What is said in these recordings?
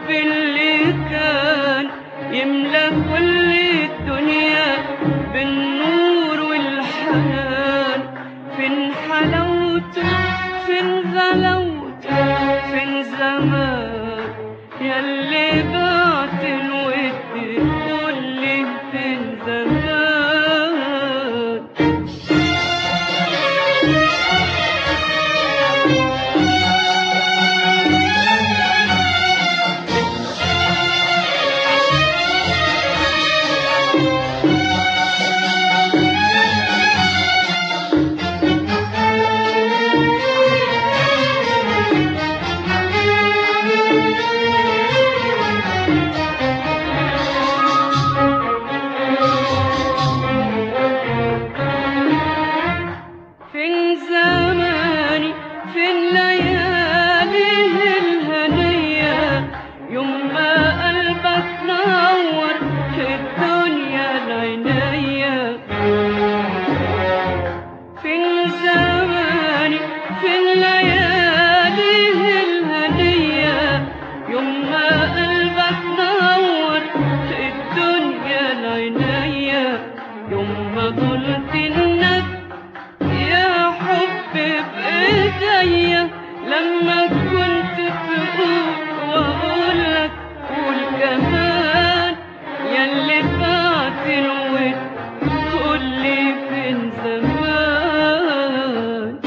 الحب اللي كان يملى كل الدنيا بالنور والحنان فين حلاوته فين غلاوته فين زمان ياللي بعت الود قولي فين زمان فين زماني فين لياليه الهنية يوم ما قلبك نور الدنيا العينية فين زماني فين لياليه الهنية يوم ما قلبك نور الدنيا العينية يوم ما قلت انك يا حب بإيديا لما كنت تقول وأقولك قول كمان ياللي فات الود قولي فين زمان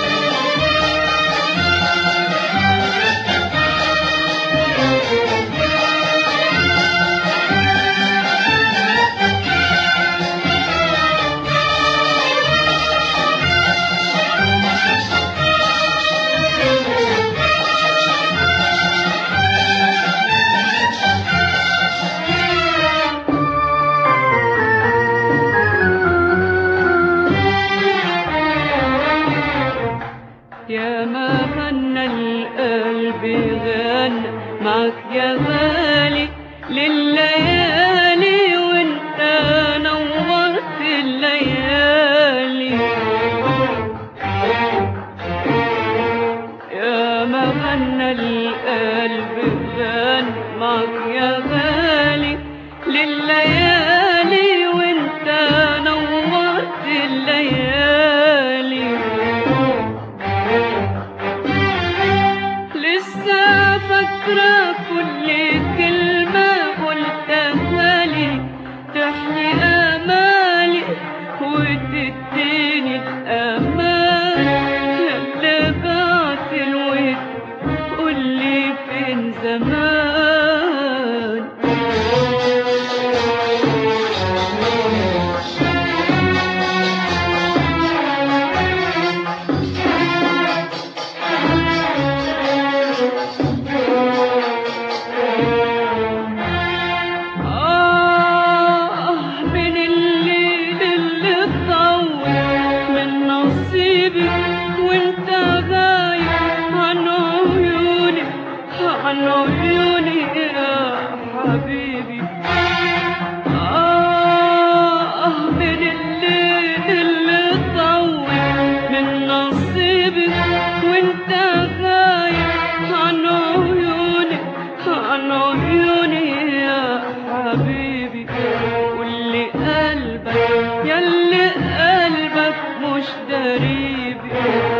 يا ما غنى القلب غنى معك يا غالي لليالي وانت نورت الليالي يا ما غنى القلب غنى معك يا غالي لليالي وانت نورت الليالي لسه فاكرة كل كلمة قلتها لي تحيي آمالي وتديني الأمان اللي بعت الود قولي فين زمان آه من الليل اللي طول من نصيبي وانت غايب عن عيوني عن عيوني يا حبيبي آه من الليل اللي طول من نصيبي وانت غايب عن عيوني عن عيوني يا حبيبي واللي قلبك ياللي قلبك مش دريبي